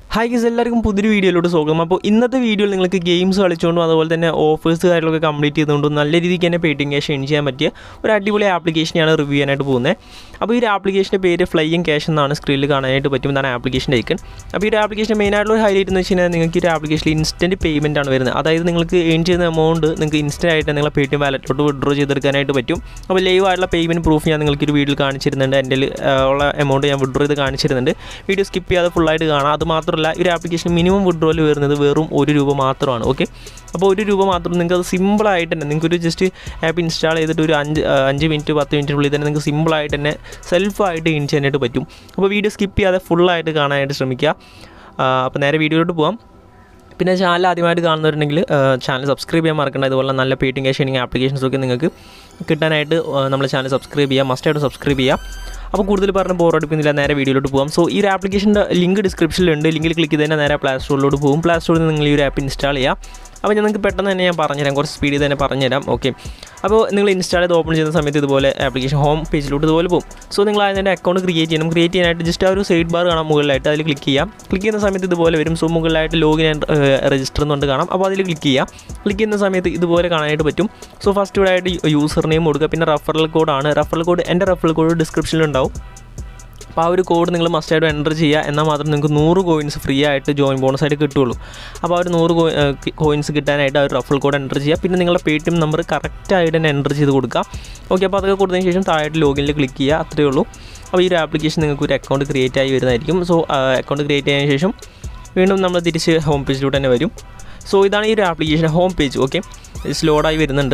hi ഗീസ് എല്ലാവർക്കും പുതിയൊരു വീഡിയോയിലോട്ട് സ്വാഗതം അപ്പോൾ ഇന്നത്തെ വീഡിയോയിൽ നിങ്ങൾക്ക് ഗെയിംസ് കളിച്ചുകൊണ്ടും അതുപോലെ തന്നെ ഓഫേഴ്സ് കാര്യങ്ങളൊക്കെ കംപ്ലീറ്റ് ചെയ്തുകൊണ്ടും നല്ല രീതിക്ക് തന്നെ പേടിഎം ക്യാഷ് എൺ ചെയ്യാൻ പറ്റിയ ഒരു അടിപൊളി ആപ്ലിക്കേഷനാണ് റിവ്യൂ ചെയ്യാനായിട്ട് പോകുന്നത് അപ്പോൾ ഈ ഒരു ആപ്ലിക്കേഷൻ്റെ പേര് ഫ്ലൈയിങ് ക്യാഷ് എന്നാണ് സ്ക്രീനിൽ കാണാനായിട്ട് പറ്റും എന്നാണ് ആപ്ലിക്കേഷൻ്റെ ഐക്കൺ അപ്പോൾ ഈ ഒരു ആപ്ലിക്കേഷൻ മെയിനായിട്ടുള്ള ഒരു ഹൈലൈറ്റ് എന്ന് വെച്ച് കഴിഞ്ഞാൽ നിങ്ങൾക്ക് ഈ ഒരു ആപ്ലിക്കേഷനിൽ ഇൻസ്റ്റൻറ്റ് പേയ്മെൻ്റ് ആണ് വരുന്നത് അതായത് നിങ്ങൾക്ക് ഏൺ ചെയ്യുന്ന എമൗണ്ട് നിങ്ങൾക്ക് ഇൻസ്റ്റൻ്റ് ആയിട്ട് നിങ്ങളെ പേ ടി എം വാലറ്റിലോട്ട് വിഡ്രോ ചെയ്തെടുക്കാനായിട്ട് പറ്റും അപ്പോൾ ലൈവ് ആയിട്ടുള്ള പേയ്മെൻറ്റ് പ്രൂഫ് ഞാൻ നിങ്ങൾക്ക് ഒരു വീഡിയോയിൽ കാണിച്ചിരുന്നുണ്ട് എൻ്റെ കയ്യിൽ, ആ, ഉള്ള എമൗണ്ട് ഞാൻ വിഡ്രോ ചെയ്ത് കാണിച്ചിരുന്നുണ്ട് വീഡിയോ സ്കിപ്പ് ചെയ്യാതെ ഫുള്ളായിട്ട് കാണാം അത് മാത്രമല്ല ഈ ഒരു ആപ്ലിക്കേഷൻ മിനിമം വിഡ്രോയിൽ വരുന്നത് വെറും ഒരു രൂപ മാത്രമാണ് ഓക്കെ അപ്പോൾ ഒരു രൂപ മാത്രം നിങ്ങൾക്ക് അത് സിമ്പിളായിട്ട് തന്നെ നിങ്ങൾക്ക് ഒരു ജസ്റ്റ് ആപ്പ് ഇൻസ്റ്റാൾ ചെയ്തിട്ട് ഒരു അഞ്ച് ആ, അഞ്ച് മിനിറ്റ് പത്ത് മിനിറ്റിനുള്ളിൽ തന്നെ നിങ്ങൾക്ക് സിമ്പിളായിട്ട് തന്നെ സെൽഫായിട്ട് ഇൻ ചെയ്യാനായിട്ട് പറ്റും അപ്പോൾ വീഡിയോ സ്കിപ്പ് ചെയ്യാതെ ഫുള്ളായിട്ട് കാണാനായിട്ട് ശ്രമിക്കുക ആ, അപ്പോൾ നേരെ വീഡിയോയിലോട്ട് പോകാം പിന്നെ ചാനൽ ആദ്യമായിട്ട് കാണുന്നവരുണ്ടെങ്കിൽ ചാനൽ സബ്സ്ക്രൈബ് ചെയ്യാൻ മറക്കണ്ട ഇതുപോലെ നല്ല പേറ്റിംഗ് ക്യാഷ് ആപ്ലിക്കേഷൻസ് ഒക്കെ നിങ്ങൾക്ക് കിട്ടാനായിട്ട് ആ, നമ്മുടെ ചാനൽ സബ്സ്ക്രൈബ് ചെയ്യുക മസ്റ്റായിട്ട് സബ്സ്ക്രൈബ് ചെയ്യുക അപ്പോൾ കൂടുതൽ പറഞ്ഞ് ബോറടിക്കുന്നില്ല നേരെ വീഡിയോയിലോട്ട് പോകാം സോ ഈ ഒരു ആപ്ലിക്കേഷൻ്റെ ലിങ്ക് ഡിസ്ക്രിപ്ഷനിലുണ്ട് ലിങ്കിൽ ക്ലിക്ക് ചെയ്ത് തന്നെ നേരെ പ്ലേ സ്റ്റോറിലോട്ട് പോകും പ്ലേ സ്റ്റോറിൽ നിന്ന് നിങ്ങൾ ഈ ഒരു ആപ്പ് ഇൻസ്റ്റാൾ ചെയ്യുക അപ്പോൾ ഞാൻ നിങ്ങൾക്ക് പെട്ടെന്ന് തന്നെ ഞാൻ പറഞ്ഞുതരാം കുറച്ച് സ്പീഡിൽ തന്നെ പറഞ്ഞുതരാം ഓക്കെ അപ്പോൾ നിങ്ങൾ ഇൻസ്റ്റാൾ ചെയ്ത് ഓപ്പൺ ചെയ്യുന്ന സമയത്ത് ഇതുപോലെ ആപ്ലിക്കേഷൻ ഹോം പേജിലോട്ട് ഇതുപോലെ പോകും സോ നിങ്ങൾ അതിൻ്റെ അക്കൗണ്ട് ക്രിയേറ്റ് ചെയ്യണം ക്രിയേറ്റ് ചെയ്യാനായിട്ട് ജസ്റ്റ് ആ ഒരു സൈഡ് ബാർ കാണാം മുകളിലായിട്ട് അതിൽ ക്ലിക്ക് ചെയ്യാം ക്ലിക്ക് ചെയ്യുന്ന സമയത്ത് ഇതുപോലെ വരും സോ മുകളിലായിട്ട് ലോഗിൻ ആൻഡ് രജിസ്റ്റർ എന്നുകൊണ്ട് കാണാം അപ്പോൾ അതിൽ ക്ലിക്ക് ചെയ്യാം ക്ലിക്ക് ചെയ്യുന്ന സമയത്ത് ഇതുപോലെ കാണാനായിട്ട് പറ്റും സോ ഫസ്റ്റ് ഇവിടെ ആയിട്ട് യൂസർ നെയിം കൊടുക്കുക പിന്നെ റഫറൽ കോഡാണ് റഫറൽ കോഡ് എൻ്റെ റഫറൽ കോഡ് ഡിസ്ക്രിപ്ഷനിലുണ്ടാവും അപ്പോൾ ആ ഒരു കോഡ് നിങ്ങൾ മസ്റ്റായിട്ട് എൻ്റർ ചെയ്യുക എന്നാൽ മാത്രം നിങ്ങൾക്ക് നൂറ് കോയിൻസ് ഫ്രീ ആയിട്ട് ജോയിൻ ബോണസ് ആയിട്ട് കിട്ടുള്ളൂ അപ്പോൾ ആ ഒരു നൂറ് കോയിൻസ് കിട്ടാനായിട്ട് ആ ഒരു റഫൽ കോഡ് എൻ്റർ ചെയ്യുക പിന്നെ നിങ്ങളുടെ പേ ടി എം നമ്പർ കറക്റ്റായിട്ട് തന്നെ എൻ്റർ ചെയ്ത് കൊടുക്കുക ഓക്കെ അപ്പോൾ അതൊക്കെ കൊടുത്തതിന് ശേഷം താഴെ ലോഗിനിൽ ക്ലിക്ക് ചെയ്യുക അത്രയേ ഉള്ളൂ അപ്പോൾ ഈ ഒരു ആപ്ലിക്കേഷൻ നിങ്ങൾക്ക് ഒരു അക്കൗണ്ട് ക്രിയേറ്റ് ആയി വരുന്നതായിരിക്കും സോ അക്കൗണ്ട് ക്രിയേറ്റ് ചെയ്തതിന് ശേഷം വീണ്ടും നമ്മൾ തിരിച്ച് ഹോം പേജിലോട്ട് തന്നെ വരും സോ ഇതാണ് ഈ ഒരു ആപ്ലിക്കേഷൻ ഹോം പേജ് ഓക്കെ സ്ലോഡായി വരുന്നുണ്ട്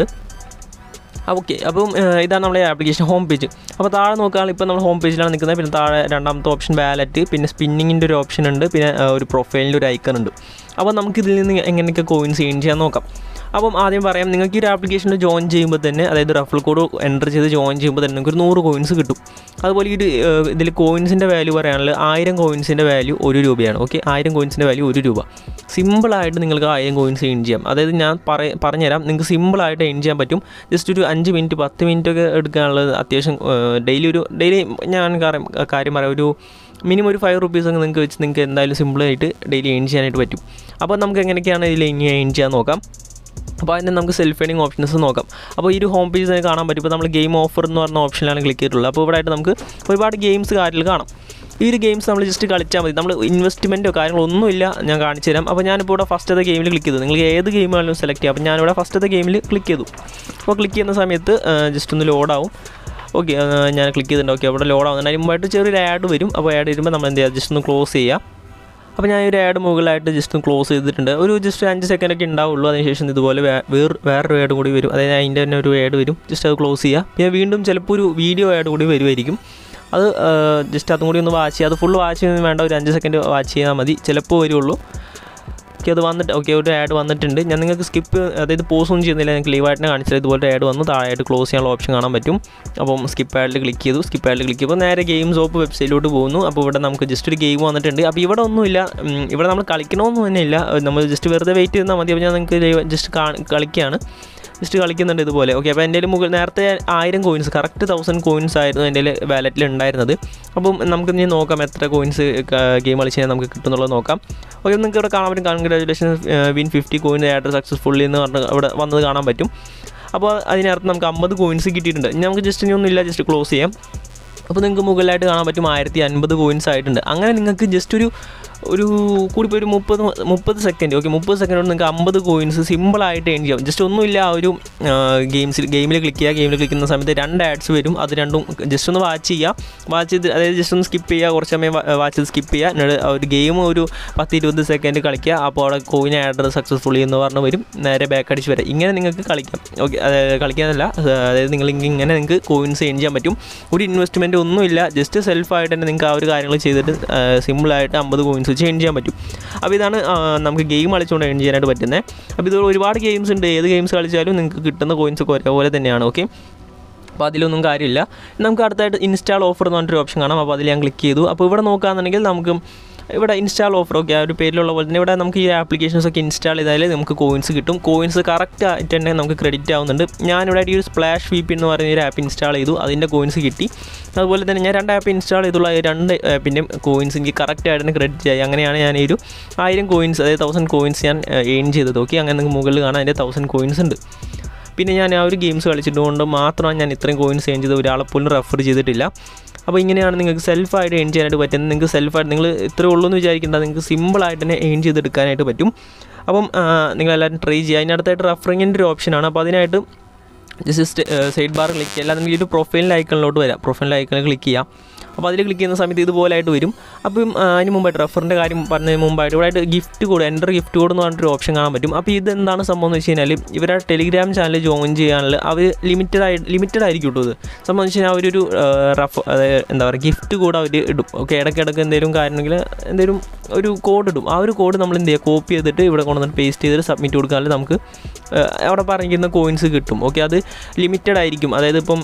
ഓക്കെ അപ്പം ഏഹ്, ഇതാണ് നമ്മുടെ ആപ്ലിക്കേഷൻ ഹോം പേജ് അപ്പോൾ താഴെ നോക്കുകയാണെങ്കിൽ ഇപ്പോൾ നമ്മൾ ഹോം പേജിലാണ് നിൽക്കുന്നത് പിന്നെ താഴെ രണ്ടാമത്തെ ഓപ്ഷൻ വാലറ്റ് പിന്നെ സ്പിന്നിങ്ങിൻ്റെ ഒരു ഓപ്ഷൻ ഉണ്ട് പിന്നെ ഏഹ്, ഒരു പ്രൊഫൈലിൻ്റെ ഒരു ഐക്കൺ ഉണ്ട് അപ്പോൾ നമുക്ക് ഇതിൽ നിന്ന് എങ്ങനെയൊക്കെ കോയിൻസ് ഏൺ ചെയ്യാൻ നോക്കാം അപ്പം ആദ്യം പറയാം നിങ്ങൾക്ക് ഈ ഒരു ആപ്ലിക്കേഷനിൽ ജോയിൻ ചെയ്യുമ്പോൾ തന്നെ അതായത് റഫൽ കോഡ് എൻ്റർ ചെയ്ത് ജോയിൻ ചെയ്യുമ്പോൾ തന്നെ നിങ്ങൾക്ക് ഒരു നൂറ് കോയിൻസ് കിട്ടും അതുപോലെ ഈ ഇതിൽ കോയിൻസിൻ്റെ വാല്യൂ പറയുകയാണെങ്കിൽ ആയിരം കോയിൻസിൻ്റെ വാല്യൂ ഒരു രൂപയാണ് ഓക്കെ ആയിരം കോയിൻസിൻ്റെ വാല്യൂ ഒരു രൂപ സിമ്പിളായിട്ട് നിങ്ങൾക്ക് ആയിരം കോയിൻസ് ഏൺ ചെയ്യാം അതായത് ഞാൻ പറ പറഞ്ഞുതരാം നിങ്ങൾക്ക് സിമ്പിളായിട്ട് ഏൺ ചെയ്യാൻ പറ്റും ജസ്റ്റ് ഒരു അഞ്ച് മിനിറ്റ് പത്ത് മിനിറ്റ് ഒക്കെ എടുക്കാനുള്ളത് അത്യാവശ്യം ഡെയിലി ഒരു ഡെയിലി ഞാൻ കാര്യം കാര്യം പറയാം ഒരു മിനിമം ഒരു ഫൈവ് റുപ്പീസ് ഒക്കെ നിങ്ങൾക്ക് വെച്ച് നിങ്ങൾക്ക് എന്തായാലും സിമ്പിളായിട്ട് ഡെയിലി ഏൺ ചെയ്യാനായിട്ട് പറ്റും അപ്പോൾ നമുക്ക് എങ്ങനെയൊക്കെയാണ് ഇതിൽ ഇനി ഏൺ ചെയ്യാൻ നോക്കാം അപ്പോൾ അതിന് നമുക്ക് സെൽഫ് ഏണിംഗ് ഓപ്ഷൻസ് നോക്കാം അപ്പോൾ ഈ ഒരു ഹോം പേജ് തന്നെ കാണാൻ പറ്റും ഇപ്പോൾ നമ്മൾ ഗെയിം ഓഫർ എന്ന് പറഞ്ഞ ഓപ്ഷനിലാണ് ക്ലിക്ക് ചെയ്തിട്ടുള്ളത് അപ്പോൾ ഇവിടെ ആയിട്ട് നമുക്ക് ഒരുപാട് ഗെയിംസ് കാര്യങ്ങൾ കാണാം ഈ ഒരു ഗെയിംസ് നമ്മൾ ജസ്റ്റ് കളിച്ചാൽ മതി നമ്മൾ ഇൻവെസ്റ്റ്മെൻറ്റോ കാര്യങ്ങളോ ഒന്നുമില്ല ഞാൻ കാണിച്ചു തരാം അപ്പോൾ ഞാനിപ്പോൾ ഇവിടെ ഫസ്റ്റത്തെ ഗെയിമിൽ ക്ലിക്ക് ചെയ്തു നിങ്ങൾക്ക് ഏത് ഗെയിം വേണമെങ്കിലും സെലക്ട് ചെയ്യാം അപ്പോൾ ഞാനിവിടെ ഫസ്റ്റത്തെ ഗെയിമിൽ ക്ലിക്ക് ചെയ്തു അപ്പോൾ ക്ലിക്ക് ചെയ്യുന്ന സമയത്ത് ജസ്റ്റ് ഒന്ന് ലോഡാവും ഓക്കെ ഞാൻ ക്ലിക്ക് ചെയ്തിട്ടുണ്ട് ഓക്കെ അവിടെ ലോഡ് ആവുന്നുണ്ട് അതിന് മുമ്പായിട്ട് ചെറിയൊരു ആഡ് വരും അപ്പോൾ ആഡ് വരുമ്പോൾ നമ്മൾ എന്ത് ചെയ്യുക ജസ്റ്റ് ഒന്ന് ക്ലോസ് ചെയ്യുക അപ്പോൾ ഞാൻ ഈ ഒരു ആഡ് മുകളിലായിട്ട് ജസ്റ്റ് ഒന്ന് ക്ലോസ് ചെയ്തിട്ടുണ്ട് ഒരു ജസ്റ്റ് അഞ്ച് സെക്കൻഡ് ഒക്കെ ഉണ്ടാവുള്ളൂ അതിനുശേഷം ഇതുപോലെ വേ- വേറെ വേറൊരു ആഡ് കൂടി വരും അതായത് അതിൻ്റെ തന്നെ ഒരു ആഡ് വരും ജസ്റ്റ് അത് ക്ലോസ് ചെയ്യുക പിന്നെ വീണ്ടും ചിലപ്പോൾ ഒരു വീഡിയോ ആഡ് കൂടി വരുമായിരിക്കും അത് ജസ്റ്റ് അതും കൂടി ഒന്ന് വാച്ച് ചെയ്യുക അത് ഫുൾ വാച്ച് ചെയ്യുന്നത് വേണ്ട ഒരു അഞ്ച് സെക്കൻഡ് വാച്ച് ചെയ്താൽ മതി ചിലപ്പോൾ വരുള്ളൂ ഓക്കെ അത് വന്നിട്ട് ഓക്കെ ഒരു ആഡ് വന്നിട്ടുണ്ട് ഞാൻ നിങ്ങൾക്ക് സ്കിപ്പ് അതായത് പോസ് ഒന്നും ചെയ്യുന്നില്ല നിങ്ങൾക്ക് ലീവായിട്ട് കാണിച്ചത് ഇതുപോലെ ആഡ് വന്നു താഴെയായിട്ട് ക്ലോസ് ചെയ്യാനുള്ള ഓപ്ഷൻ കാണാൻ പറ്റും അപ്പം സ്കിപ്പ് ആഡിൽ ക്ലിക്ക് ചെയ്തു സ്കിപ്പ് ആഡിൽ ക്ലിക്ക് ചെയ്യുമ്പോൾ നേരെ ഗെയിം സോപ്പ് വെബ്സൈറ്റിലോട്ട് പോകുന്നു അപ്പോൾ ഇവിടെ നമുക്ക് ജസ്റ്റ് ഒരു ഗെയിം വന്നിട്ടുണ്ട് അപ്പോൾ ഇവിടെ ഒന്നുമില്ല ഉം, ഇവിടെ നമ്മൾ കളിക്കണമെന്ന് തന്നെ ഇല്ല നമ്മൾ ജസ്റ്റ് വെറുതെ വെയിറ്റ് ചെയ്താൽ മതി അപ്പോൾ ഞാൻ നിങ്ങൾക്ക് ജസ്റ്റ് കളിക്കുകയാണ് ജസ്റ്റ് കളിക്കുന്നുണ്ട് ഇതുപോലെ ഓക്കെ അപ്പോൾ എൻ്റെ മുകളിൽ നേരത്തെ ആയിരം കോയിൻസ് കറക്റ്റ് തൗസൻഡ് കോയിൻസ് ആയിരുന്നു എൻ്റെ വാലറ്റിൽ ഉണ്ടായിരുന്നത് അപ്പം നമുക്ക് ഇനി നോക്കാം എത്ര കോയിൻസ് ഗെയിം കളിച്ച് കഴിഞ്ഞാൽ നമുക്ക് കിട്ടുന്നുള്ളത് നോക്കാം ഓക്കെ നിങ്ങൾക്ക് ഇവിടെ കാണാൻ പറ്റും കൺഗ്രാജുലേഷൻ വിൻ ഫിഫ്റ്റി കോയിൻ ആയിട്ട് സക്സസ്ഫുള്ളി എന്ന് പറഞ്ഞ് ഇവിടെ വന്നത് കാണാൻ പറ്റും അപ്പോൾ അതിനകത്ത് നമുക്ക് അമ്പത് കോയിൻസ് കിട്ടിയിട്ടുണ്ട് ഇനി നമുക്ക് ജസ്റ്റ് ഇനി ഒന്നുമില്ല ജസ്റ്റ് ക്ലോസ് ചെയ്യാം അപ്പോൾ നിങ്ങൾക്ക് മുകളിലായിട്ട് കാണാൻ പറ്റും ആയിരത്തി അൻപത് കോയിൻസ് ആയിട്ടുണ്ട് അങ്ങനെ നിങ്ങൾക്ക് ജസ്റ്റ് ഒരു ഒരു കൂടിപ്പോയി ഒരു മുപ്പത് മുപ്പത് സെക്കൻഡ് ഓക്കെ മുപ്പത് സെക്കൻഡ് കൊണ്ട് നിങ്ങൾക്ക് അമ്പത് കോയിൻസ് സിമ്പിളായിട്ട് ഏൺ ചെയ്യാം ജസ്റ്റ് ഒന്നുമില്ല ആ ഒരു ഗെയിംസിൽ ഗെയിമിൽ ക്ലിക്ക് ചെയ്യുക ഗെയിമിൽ ക്ലിക്ക് ചെയ്യുന്ന സമയത്ത് രണ്ട് ആഡ്സ് വരും അത് രണ്ടും ജസ്റ്റ് ഒന്ന് വാച്ച് ചെയ്യുക വാച്ച് ചെയ്ത് അതായത് ജസ്റ്റ് ഒന്ന് സ്കിപ്പ് ചെയ്യുക കുറച്ച് സമയം വാച്ച് ചെയ്ത് സ്കിപ്പ് ചെയ്യുക എന്നിട്ട് ആ ഒരു ഗെയിം ഒരു പത്ത് ഇരുപത് സെക്കൻഡ് കളിക്കുക അപ്പോൾ അവിടെ കോയിൻ ആഡ് സക്സസ്ഫുള്ളി എന്ന് പറഞ്ഞ് വരും നേരെ ബാക്ക് അടിച്ച് വരാം ഇങ്ങനെ നിങ്ങൾക്ക് കളിക്കാം ഓക്കെ കളിക്കാനല്ല അതായത് നിങ്ങൾ ഇങ്ങനെ നിങ്ങൾക്ക് കോയിൻസ് ഏൺ ചെയ്യാൻ പറ്റും ഒരു ഇൻവെസ്റ്റ്മെൻറ്റ് ഒന്നുമില്ല ജസ്റ്റ് സെൽഫായിട്ട് തന്നെ നിങ്ങൾക്ക് ആ ഒരു കാര്യങ്ങൾ ചെയ്തിട്ട് സിമ്പിളായിട്ട് അമ്പത് കോയിൻസ് വെച്ച് ഏൺ ചെയ്യാൻ പറ്റും അപ്പോൾ ഇതാണ് ആ, നമുക്ക് ഗെയിം കളിച്ചുകൊണ്ട് ഏൺ ചെയ്യാനായിട്ട് പറ്റുന്നത് അപ്പോൾ ഇത് ഒരുപാട് ഗെയിംസ് ഉണ്ട് ഏത് ഗെയിംസ് കളിച്ചാലും നിങ്ങൾക്ക് കിട്ടുന്ന കോയിൻസ് ഒക്കെ ഒരേപോലെ തന്നെയാണ് ഓക്കെ അപ്പോൾ അതിലൊന്നും കാര്യമില്ല നമുക്ക് അടുത്തായിട്ട് ഇൻസ്റ്റാൾ ഓഫർ എന്ന് പറഞ്ഞൊരു ഓപ്ഷൻ കാണാം അപ്പോൾ അതിൽ ഞാൻ ക്ലിക്ക് ചെയ്തു അപ്പോൾ ഇവിടെ നോക്കുകയാണെന്നുണ്ടെങ്കിൽ നമുക്ക് ഇവിടെ ഇൻസ്റ്റാൾ ഓഫർ ഒക്കെ ആ ഒരു പേരിലുള്ള പോലെ തന്നെ ഇവിടെ നമുക്ക് ഈ ആപ്ലിക്കേഷൻസ് ഒക്കെ ഇൻസ്റ്റാൾ ചെയ്താൽ നമുക്ക് കോയിൻസ് കിട്ടും കോയിൻസ് കറക്റ്റ് ആയിട്ട് തന്നെ നമുക്ക് ക്രെഡിറ്റ് ആവുന്നുണ്ട് ഞാനിവിടെ ഈ ഒരു സ്പ്ലാഷ് വി പി എന്ന് പറയുന്ന ഒരു ആപ്പ് ഇൻസ്റ്റാൾ ചെയ്തു അതിൻ്റെ കോയിൻസ് കിട്ടി അതുപോലെ തന്നെ ഞാൻ രണ്ട് ആപ്പ് ഇൻസ്റ്റാൾ ചെയ്തുള്ള ഈ രണ്ട് ആപ്പിൻ്റെയും കോയിൻസ് എനിക്ക് കറക്റ്റ് ആയിട്ട് തന്നെ ക്രെഡിറ്റ് ആയി അങ്ങനെയാണ് ഞാൻ ഈ ഒരു ആയിരം കോയിൻസ് അതായത് തൗസൻഡ് കോയിൻസ് ഞാൻ ഏൺ ചെയ്തത് ഓക്കെ അങ്ങനെ നിങ്ങൾക്ക് മുകളിൽ കാണാൻ അതിൻ്റെ തൗസൻഡ് കോയിൻസ് ഉണ്ട് പിന്നെ ഞാൻ ആ ഒരു ഗെയിംസ് കളിച്ചിട്ടുകൊണ്ട് മാത്രമാണ് ഞാൻ ഇത്രയും കോയിൻസ് ഏൺ ചെയ്ത് ഒരാളെ പോലും റെഫർ ചെയ്തിട്ടില്ല അപ്പോൾ ഇങ്ങനെയാണ് നിങ്ങൾക്ക് സെൽഫായിട്ട് ഏൺ ചെയ്യാനായിട്ട് പറ്റുന്നത് നിങ്ങൾക്ക് സെൽഫായിട്ട് നിങ്ങൾ ഇത്രേ ഉള്ളൂ എന്ന് വിചാരിക്കേണ്ട നിങ്ങൾക്ക് സിമ്പിളായിട്ട് തന്നെ ഏൺ ചെയ്തെടുക്കാനായിട്ട് പറ്റും അപ്പം നിങ്ങളെല്ലാവരും ട്രൈ ചെയ്യുക അതിനടുത്തായിട്ട് റഫറിങ്ങിൻ്റെ ഒരു ഓപ്ഷനാണ് അപ്പോൾ അതിനായിട്ട് ജസ്റ്റ് സൈഡ് ബാർ ക്ലിക്ക് ചെയ്യുക അല്ലാതെ ഈ ഒരു പ്രൊഫൈലിൻ്റെ ഐക്കണിലോട്ട് വരാം പ്രൊഫൈലിൻ്റെ ഐക്കണിൽ ക്ലിക്ക് ചെയ്യാം അപ്പോൾ അതിൽ ക്ലിക്ക് ചെയ്യുന്ന സമയത്ത് ഇതുപോലായിട്ട് വരും അപ്പം അതിന് മുമ്പായിട്ട് റെഫറിൻ്റെ കാര്യം പറഞ്ഞതിന് മുമ്പായിട്ട് ഇവിടെ ആയിട്ട് gift code enter gift code എന്ന് പറഞ്ഞിട്ടൊരു ഓപ്ഷൻ കാണാൻ പറ്റും അപ്പോൾ ഇത് എന്താണ് സംഭവം എന്ന് വെച്ച് കഴിഞ്ഞാൽ ഇവരുടെ ടെലിഗ്രാം ചാനൽ ജോയിൻ ചെയ്യാനുള്ള അവർ ലിമിറ്റഡ് ആയി ലിമിറ്റഡ് ആയിരിക്കും കേട്ടോ ഇത് സംഭവം എന്ന് വെച്ച് കഴിഞ്ഞാൽ അവരൊരു റഫ് അതായത് എന്താ പറയുക ഗിഫ്റ്റ് കോഡ് അവർ ഇടും ഓക്കെ ഇടയ്ക്കിടയ്ക്ക് എന്തെങ്കിലും കാര്യമെങ്കിൽ എന്തെങ്കിലും ഒരു കോഡ് ഇടും ആ ഒരു കോഡ് നമ്മൾ എന്ത് ചെയ്യുക കോപ്പി ചെയ്തിട്ട് ഇവിടെ കൊണ്ടുവന്നിട്ട് പേസ്റ്റ് ചെയ്തിട്ട് സബ്മിറ്റ് കൊടുക്കാനും നമുക്ക് അവിടെ പറഞ്ഞിരിക്കുന്ന കോയിൻസ് കിട്ടും ഓക്കെ അത് ലിമിറ്റഡ് ആയിരിക്കും അതായത് ഇപ്പം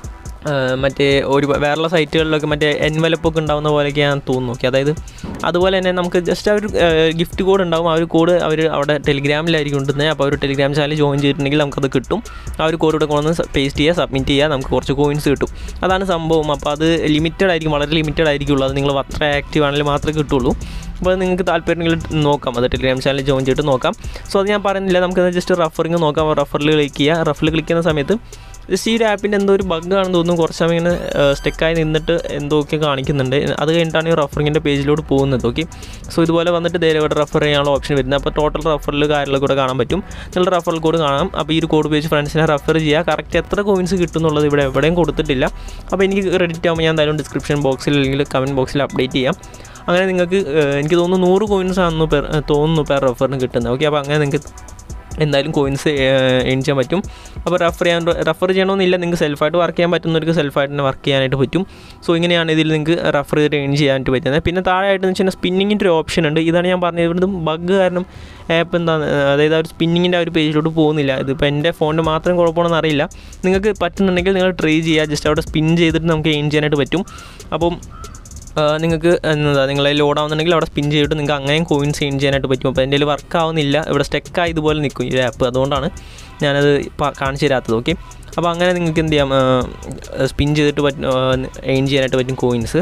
മറ്റേ ഒരു വേറെയുള്ള സൈറ്റുകളിലൊക്കെ മറ്റേ എൻവലപ്പൊക്കെ ഉണ്ടാകുന്ന പോലെയൊക്കെ ഞാൻ തോന്നുന്നു ഓക്കെ അതായത് അതുപോലെ തന്നെ നമുക്ക് ജസ്റ്റ് ആ ഒരു ഗിഫ്റ്റ് കോഡ് ഉണ്ടാകും ആ ഒരു കോഡ് അവർ അവിടെ ടെലിഗ്രാമിലായിരിക്കും കൊണ്ടുവന്നത് അപ്പോൾ ഒരു ടെലിഗ്രാം ചാനൽ ജോയിൻ ചെയ്തിട്ടുണ്ടെങ്കിൽ നമുക്കത് കിട്ടും ആ ഒരു കോഡ് ഇവിടെ കൊണ്ടുവന്ന് പേസ്റ്റ് ചെയ്യുക സബ്മിറ്റ് ചെയ്യുക നമുക്ക് കുറച്ച് കോയിൻസ് കിട്ടും അതാണ് സംഭവം അപ്പോൾ അത് ലിമിറ്റഡ് ആയിരിക്കും വളരെ ലിമിറ്റഡ് ആയിരിക്കുള്ളൂ അത് നിങ്ങൾ അത്ര ആക്റ്റീവ് ആണെങ്കിൽ മാത്രമേ കിട്ടുള്ളൂ അപ്പോൾ നിങ്ങൾക്ക് താല്പര്യമെങ്കിൽ നോക്കാം അത് ടെലിഗ്രാം ചാനൽ ജോയിൻ ചെയ്തിട്ട് നോക്കാം സോ അത് ഞാൻ പറയുന്നില്ല നമുക്ക് ജസ്റ്റ് റഫറിങ് നോക്കാം റഫറിൽ ക്ലിക്ക് ചെയ്യുക റഫറിൽ ക്ലിക്ക് ചെയ്യുന്ന സമയത്ത് ജസ്റ്റ് ഈ ഒരു ആപ്പിൻ്റെ എന്തോ ഒരു ബഗ്ഗാണെന്ന് തോന്നുന്നു കുറച്ച് സമയം ഇങ്ങനെ സ്റ്റെക്കായി നിന്നിട്ട് എന്തൊക്കെ കാണിക്കുന്നുണ്ട് അത് കഴിഞ്ഞിട്ടാണ് ഈ റഫറിങ്ങിൻ്റെ പേജിലോട്ട് പോകുന്നത് ഓക്കെ സോ ഇതുപോലെ വന്നിട്ട് നേരെ ഇവിടെ റെഫർ ചെയ്യാനുള്ള ഓപ്ഷൻ വരുന്നത് അപ്പോൾ ടോട്ടൽ റഫറിൽ കാര്യങ്ങൾ കൂടെ കാണാൻ പറ്റും നിങ്ങൾ റഫറൽ കോഡ് കാണാം അപ്പോൾ ഈ ഒരു കോഡ് ഉപയോഗിച്ച് ഫ്രണ്ട്സിനെ റെഫർ ചെയ്യുക കറക്റ്റ് എത്ര കോയിൻസ് കിട്ടും എന്നുള്ളത് ഇവിടെ എവിടെയും കൊടുത്തിട്ടില്ല അപ്പോൾ എനിക്ക് ക്രെഡിറ്റ് ആകുമ്പോൾ ഞാൻ എന്തായാലും ഡിസ്ക്രിപ്ഷൻ ബോക്സിൽ അല്ലെങ്കിൽ കമൻറ്റ് ബോക്സിൽ അപ്ഡേറ്റ് ചെയ്യാം അങ്ങനെ നിങ്ങൾക്ക് എനിക്ക് തോന്നുന്നു നൂറ് കോയിൻസ് ആണെന്ന് പെർ തോന്നുന്നു പെർ റെഫറിന് കിട്ടുന്നത് ഓക്കെ അപ്പോൾ അങ്ങനെ നിങ്ങൾക്ക് എന്തായാലും കോയിൻസ് ഏൺ ചെയ്യാൻ പറ്റും അപ്പോൾ റെഫർ ചെയ്യാൻ റെഫർ ചെയ്യണമെന്നില്ല നിങ്ങൾക്ക് സെൽഫായിട്ട് വർക്ക് ചെയ്യാൻ പറ്റുന്നവർക്ക് സെൽഫായിട്ട് തന്നെ വർക്ക് ചെയ്യാനായിട്ട് പറ്റും സോ ഇങ്ങനെയാണ് ഇതിൽ നിങ്ങൾക്ക് റെഫർ ചെയ്ത് ഏൺ ചെയ്യാനായിട്ട് പറ്റുന്നത് പിന്നെ താഴെയായിട്ട് എന്ന് വെച്ചാൽ സ്പിന്നിങ്ങിൻ്റെ ഒരു ഓപ്ഷൻ ഉണ്ട് ഇതാണ് ഞാൻ പറഞ്ഞത് ഇവിടുന്ന് ബഗ് കാരണം ആപ്പ് എന്താണ് അതായത് ആ ഒരു സ്പിന്നിങ്ങിൻ്റെ ആ ഒരു പേജിലോട്ട് പോകുന്നില്ല ഇതിപ്പോൾ എൻ്റെ ഫോണിൻ്റെ മാത്രം കുഴപ്പമാണെന്ന് അറിയില്ല നിങ്ങൾക്ക് പറ്റുന്നുണ്ടെങ്കിൽ നിങ്ങൾ ട്രൈ ചെയ്യുക ജസ്റ്റ് അവിടെ സ്പിൻ ചെയ്തിട്ട് നമുക്ക് ഏൺ ചെയ്യാനായിട്ട് പറ്റും അപ്പം നിങ്ങൾക്ക് എന്താ നിങ്ങളെ ലോഡ് ആവുന്നുണ്ടെങ്കിൽ അവിടെ സ്പിൻ ചെയ്തിട്ട് നിങ്ങൾക്ക് അങ്ങനെയും കോയിൻസ് ഏൺ ചെയ്യാനായിട്ട് പറ്റും അപ്പോൾ എൻ്റെ വർക്ക് ആവുന്നില്ല ഇവിടെ സ്റ്റെക്കായി ഇതുപോലെ നിൽക്കും ഈ ആപ്പ് അതുകൊണ്ടാണ് ഞാനത് കാണിച്ചു തരാത്തത് ഓക്കെ അപ്പോൾ അങ്ങനെ നിങ്ങൾക്ക് എന്ത് ചെയ്യാം സ്പിൻ ചെയ്തിട്ട് പറ്റും ഏൺ ചെയ്യാനായിട്ട് പറ്റും കോയിൻസ്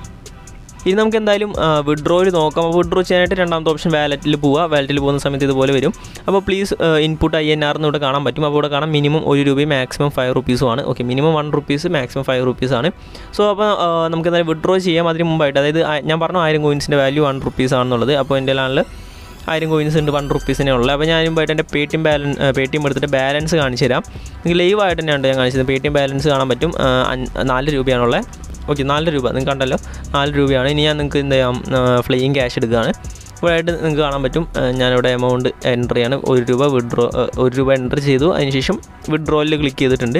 ഇനി നമുക്ക് എന്തായാലും വിഡ്രോയിൽ നോക്കാം അപ്പോൾ വിഡ്രോ ചെയ്യാനായിട്ട് രണ്ടാമത്തെ ഓപ്ഷൻ വാലറ്റിൽ പോവുക വാലറ്റിൽ പോകുന്ന സമയത്ത് ഇതുപോലെ വരും അപ്പോൾ please input I N R എന്ന് ഇവിടെ കാണാൻ പറ്റും അപ്പോൾ ഇവിടെ കാണാം മിനിമം ഒരു രൂപയും മാക്സിമം ഫൈവ് റുപ്പീസുമാണ് okay minimum one rupees maximum five റുപ്പീസാണ് സോ അപ്പോൾ നമുക്ക് എന്തായാലും വിഡ്രോ ചെയ്യാം അതിന് മുമ്പായിട്ട് അതായത് ഞാൻ പറഞ്ഞു ആയിരം കോയിൻസിൻ്റെ വാല്യൂ വൺ റുപ്പീസ് ആണെന്നുള്ളത് അപ്പോൾ എൻ്റെ ആണെങ്കിൽ ആയിരം കോയിൻസ് ഉണ്ട് വൺ റുപ്പീസിനെ ഉള്ളത് അപ്പോൾ ഞാൻ മുമ്പായിട്ട് എൻ്റെ Paytm balance Paytm എടുത്തിട്ട് ബാലൻസ് കാണിച്ചു തരാം നിങ്ങൾക്ക് ലൈവ് ആയിട്ട് തന്നെയാണ് ഞാൻ കാണിച്ചത് പേ ടി എം ബാലൻസ് കാണാൻ പറ്റും നാല് രൂപയാണുള്ളത് ഓക്കെ നാല് രൂപ നിങ്ങൾക്ക് കണ്ടല്ലോ നാല് രൂപയാണ് ഇനി ഞാൻ നിങ്ങൾക്ക് എന്ത് ചെയ്യാം ഫ്ലൈയിങ് ക്യാഷ് എടുക്കുകയാണ് ഇവിടെയായിട്ട് നിങ്ങൾക്ക് കാണാൻ പറ്റും ഞാനിവിടെ എമൗണ്ട് എൻ്റർ ചെയ്യാണ് ഒരു രൂപ വിഡ്രോ ഒരു രൂപ എൻ്റർ ചെയ്തു അതിനുശേഷം വിഡ്രോയിൽ ക്ലിക്ക് ചെയ്തിട്ടുണ്ട്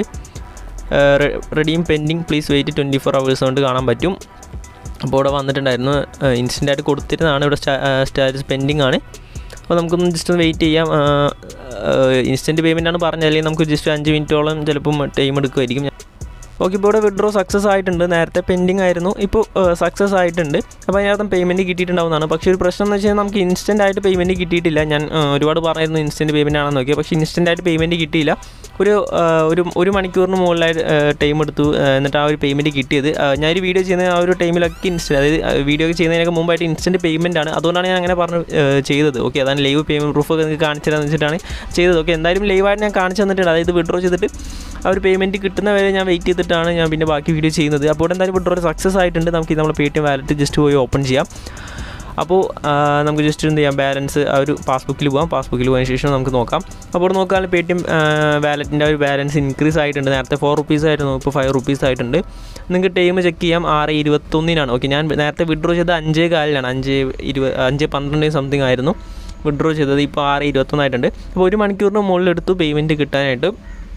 റെഡിയും pending please wait twenty four hours കൊണ്ട് കാണാൻ പറ്റും അപ്പോൾ ഇവിടെ വന്നിട്ടുണ്ടായിരുന്നു ഇൻസ്റ്റൻ്റ് ആയിട്ട് കൊടുത്തിരുന്നതാണ് ഇവിടെ സ്റ്റാറ്റസ് പെൻഡിങ് ആണ് അപ്പോൾ നമുക്കൊന്ന് ജസ്റ്റ് ഒന്ന് വെയിറ്റ് ചെയ്യാം ഇൻസ്റ്റൻറ്റ് പേയ്മെൻ്റ് ആണ് പറഞ്ഞത് അല്ലെങ്കിൽ നമുക്ക് ജസ്റ്റ് അഞ്ച് മിനിറ്റോളം ചിലപ്പം ടൈം എടുക്കുമായിരിക്കും ഓക്കെ ഇപ്പോൾ ഇവിടെ വിഡ്രോ സക്സസ് ആയിട്ടുണ്ട് നേരത്തെ പെൻഡിങ് ആയിരുന്നു ഇപ്പോൾ സക്സസ് ആയിട്ടുണ്ട് അപ്പോൾ അതിനകത്ത് പേയ്മെൻറ്റ് കിട്ടിയിട്ടുണ്ടാവുന്നതാണ് പക്ഷേ ഒരു പ്രശ്നം എന്ന് വെച്ച് കഴിഞ്ഞാൽ നമുക്ക് ഇൻസ്റ്റൻ്റ് ആയിട്ട് പേയ്മെൻറ്റ് കിട്ടിയിട്ടില്ല ഞാൻ ഒരുപാട് പറഞ്ഞിരുന്നു ഇൻസ്റ്റൻറ്റ് പേയ്മെൻറ്റ് ആണെന്ന് നോക്കിയത് പക്ഷേ ഇൻസ്റ്റൻ്റ് ആയിട്ട് പേയ്മെൻറ്റ് കിട്ടിയില്ല ഒരു ഒരു ഒരു മണിക്കൂറിന് മുകളിലായിട്ട് ടൈം എടുത്തു എന്നിട്ട് ആ ഒരു പേയ്മെൻറ്റ് കിട്ടിയത് ഞാനൊരു വീഡിയോ ചെയ്യുന്ന ആ ഒരു ടൈമിലൊക്കെ ഇൻസ്റ്റൻറ്റ് അതായത് വീഡിയോ ചെയ്യുന്നതിനൊക്കെ മുമ്പായിട്ട് ഇൻസ്റ്റൻറ്റ് പേയ്മെൻറ്റ് ആണ് അതുകൊണ്ടാണ് ഞാൻ അങ്ങനെ പറഞ്ഞു ചെയ്തത് ഓക്കെ അതാണ് ലൈവ് പേയ്മെൻറ്റ് പ്രൂഫ് ഒക്കെ നിങ്ങൾക്ക് കാണിച്ചു തരാമെന്ന് വെച്ചിട്ടാണ് ചെയ്തത് ഓക്കെ എന്തായാലും ലൈവായിട്ട് ഞാൻ കാണിച്ചു തന്നിട്ടുണ്ട് അതായത് വിഡ്രോ ചെയ്തിട്ട് ആ ഒരു പേയ്മെൻറ്റ് കിട്ടുന്ന വരെ ഞാൻ വെയിറ്റ് ചെയ്തിട്ടാണ് ഞാൻ പിന്നെ ബാക്കി വീഡിയോ ചെയ്യുന്നത് അപ്പോൾ എന്തായാലും വിഡ്രോ സക്സസ് ആയിട്ടുണ്ട് നമുക്ക് നമ്മൾ Paytm wallet just പോയി ഓപ്പൺ ചെയ്യാം അപ്പോൾ നമുക്ക് ജസ്റ്റ് എന്ത് ചെയ്യാം ബാലൻസ് ആ ഒരു പാസ്ബുക്കിൽ പോകാം പാസ്ബുക്കിൽ പോയതിന് ശേഷം നമുക്ക് നോക്കാം അപ്പോൾ നോക്കുകയാണെങ്കിൽ പേ ടി എം വാലറ്റിൻ്റെ ഒരു ബാലൻസ് ഇൻക്രീസ് ആയിട്ടുണ്ട് നേരത്തെ ഫോർ റുപ്പീസ് ആയിരുന്നു ഇപ്പോൾ ഫൈവ് റുപ്പീസ് ആയിട്ടുണ്ട് നിങ്ങൾക്ക് ടൈം ചെക്ക് ചെയ്യാം ആറ് ഇരുപത്തൊന്നിനാണ് ഓക്കെ ഞാൻ നേരത്തെ വിഡ്രോ ചെയ്തത് അഞ്ചേ കാലിലാണ് അഞ്ച് ഇരുപത് അഞ്ച് പന്ത്രണ്ട് സംതിങ് ആയിരുന്നു വിഡ്രോ ചെയ്തത് ഇപ്പോൾ ആറ് ഇരുപത്തൊന്നായിട്ടുണ്ട് അപ്പോൾ ഒരു മണിക്കൂറിന് മുകളിൽ എടുത്തു പേയ്മെൻറ്റ് കിട്ടാനായിട്ട്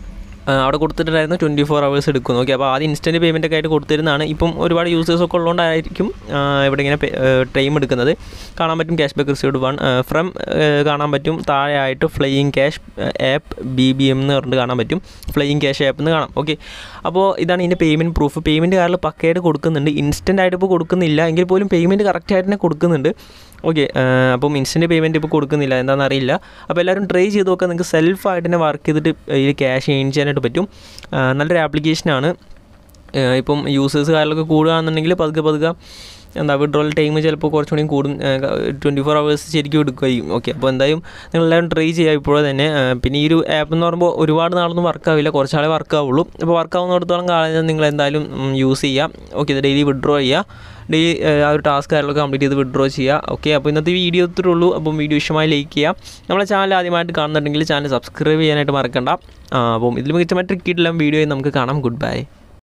ആ, അവിടെ കൊടുത്തിട്ടുണ്ടായിരുന്നു ട്വൻറ്റി ഫോർ അവേഴ്സ് എടുക്കുന്നു ഓക്കെ അപ്പോൾ ആദ്യം ഇൻസ്റ്റൻറ്റ് പേയ്മെൻ്റ് ഒക്കെ ആയിട്ട് കൊടുത്തിരുന്നതാണ് ഇപ്പം ഒരുപാട് യൂസേഴ്സ് ഒക്കെ ഉള്ളതുകൊണ്ടായിരിക്കും ആ, ഇവിടെ ഇങ്ങനെ ടൈം എടുക്കുന്നത് കാണാൻ പറ്റും cash back received one from കാണാൻ പറ്റും താഴെ ആയിട്ട് flying cash app B B M എന്ന് പറഞ്ഞിട്ട് കാണാൻ പറ്റും ഫ്ലൈയിങ് ക്യാഷ് ആപ്പ് എന്ന് കാണാം ഓക്കെ അപ്പോൾ ഇതാണ് ഇതിൻ്റെ പേയ്മെൻറ്റ് പ്രൂഫ് പേയ്മെൻറ്റ് കാർഡിൽ പക്കയായിട്ട് കൊടുക്കുന്നുണ്ട് ഇൻസ്റ്റൻ്റ് ആയിട്ട് ഇപ്പോൾ കൊടുക്കുന്നില്ല എങ്കിൽ പോലും പേയ്മെൻറ്റ് കറക്റ്റായിട്ട് തന്നെ കൊടുക്കുന്നുണ്ട് ഓക്കെ അപ്പം ഇൻസ്റ്റൻറ്റ് പേയ്മെൻറ്റ് ഇപ്പോൾ കൊടുക്കുന്നില്ല എന്താണെന്ന് അറിയില്ല അപ്പോൾ എല്ലാവരും ട്രൈ ചെയ്ത് നോക്കുക നിങ്ങൾക്ക് സെൽഫായിട്ട് തന്നെ വർക്ക് ചെയ്തിട്ട് ഇതിൽ ക്യാഷ് ഏൺ ചെയ്യാനായിട്ട് പറ്റും ആ, നല്ലൊരു ആപ്ലിക്കേഷനാണ് ഏഹ് ഇപ്പം യൂസേഴ്സ് കാര്യങ്ങളൊക്കെ കൂടുകയാണെന്നുണ്ടെങ്കിൽ പതുക്കെ പതുക്കെ എന്താ വിഡ്രോൾ ടൈം ചിലപ്പോൾ കുറച്ചും കൂടി കൂടും ട്വൻറ്റി ഫോർ അവേഴ്സ് ശരിക്കും എടുക്കുകയും ഓക്കെ അപ്പോൾ എന്തായാലും നിങ്ങളെല്ലാവരും ട്രൈ ചെയ്യുക ഇപ്പോഴേ തന്നെ ഏഹ് പിന്നെ ഈ ഒരു ആപ്പ് എന്ന് പറയുമ്പോൾ ഒരുപാട് നാളൊന്നും വർക്ക് ആവില്ല കുറച്ചാളെ വർക്ക് ആവുള്ളൂ അപ്പോൾ വർക്ക് ആവുന്നിടത്തോളം കാലം നിങ്ങൾ എന്തായാലും യൂസ് ചെയ്യുക ഓക്കെ ഇത് ഡെയിലി വിഡ്രോ ചെയ്യുക ഡെയിലി ആ ഒരു ടാസ്ക് കാര്യങ്ങളൊക്കെ കംപ്ലീറ്റ് ചെയ്ത് വിഡ്രോ ചെയ്യുക ഓക്കെ അപ്പോൾ ഇന്നത്തെ വീഡിയോ ഇത്രേ ഉള്ളൂ അപ്പം വീഡിയോ ഇഷ്ടമായി ലൈക്ക് ചെയ്യുക നമ്മളെ ചാനൽ ആദ്യമായിട്ട് കാണുന്നുണ്ടെങ്കിൽ ചാനൽ സബ്സ്ക്രൈബ് ചെയ്യാനായിട്ട് മറക്കണ്ട ആ, അപ്പം ഇതിൽ മികച്ച മറ്റൊരു കിട്ടില്ല വീഡിയോ നമുക്ക് കാണാം ഗുഡ് ബൈ